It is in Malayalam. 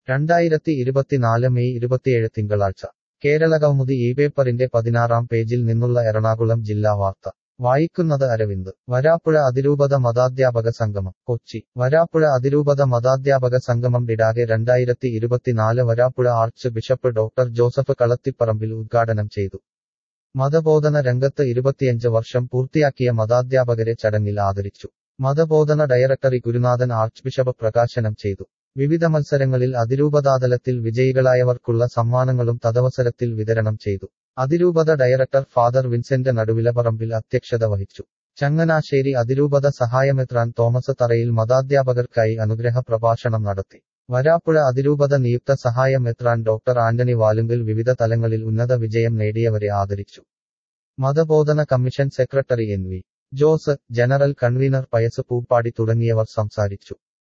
രണ്ടായിരത്തി ഇരുപത്തിനാല് മെയ് ഇരുപത്തിയേഴ് തിങ്കളാഴ്ച കേരള കൗമുദി ഈ പേപ്പറിന്റെ പതിനാറാം പേജിൽ നിന്നുള്ള എറണാകുളം ജില്ലാ വാർത്ത വായിക്കുന്നത് അരവിന്ദ് വരാപ്പുഴ അതിരൂപത മതാധ്യാപക സംഗമം കൊച്ചി വരാപ്പുഴ അതിരൂപത മതാധ്യാപക സംഗമം ഡിഡാകെ രണ്ടായിരത്തി ഇരുപത്തിനാല് Varapuzha archbishop doctor Joseph Kalathiparambil ഉദ്ഘാടനം ചെയ്തു മതബോധന രംഗത്ത് ഇരുപത്തിയഞ്ച് വർഷം പൂർത്തിയാക്കിയ മതാധ്യാപകരെ ചടങ്ങിൽ ആദരിച്ചു മതബോധന ഡയറക്ടറി ഗുരുനാഥൻ ആർച്ച് ബിഷപ്പ് പ്രകാശനം ചെയ്തു വിവിധ മത്സരങ്ങളിൽ അതിരൂപതാതലത്തിൽ വിജയികളായവർക്കുള്ള സമ്മാനങ്ങളും തദവസരത്തിൽ വിതരണം ചെയ്തു അതിരൂപത ഡയറക്ടർ ഫാദർ വിൻസെന്റ് നടുവിലപറമ്പിൽ അധ്യക്ഷത വഹിച്ചു ചങ്ങനാശ്ശേരി അതിരൂപത സഹായമെത്രാൻ തോമസ് തറയിൽ മതാധ്യാപകർക്കായി അനുഗ്രഹ പ്രഭാഷണം നടത്തി വരാപ്പുഴ അതിരൂപത നിയുക്ത സഹായം മെത്രാൻ ഡോക്ടർ ആന്റണി വാലുങ്കൽ വിവിധ തലങ്ങളിൽ ഉന്നത വിജയം നേടിയവരെ ആദരിച്ചു മതബോധന commission secretary N V Jose general convener Pius Poopadi തുടങ്ങിയവർ സംസാരിച്ചു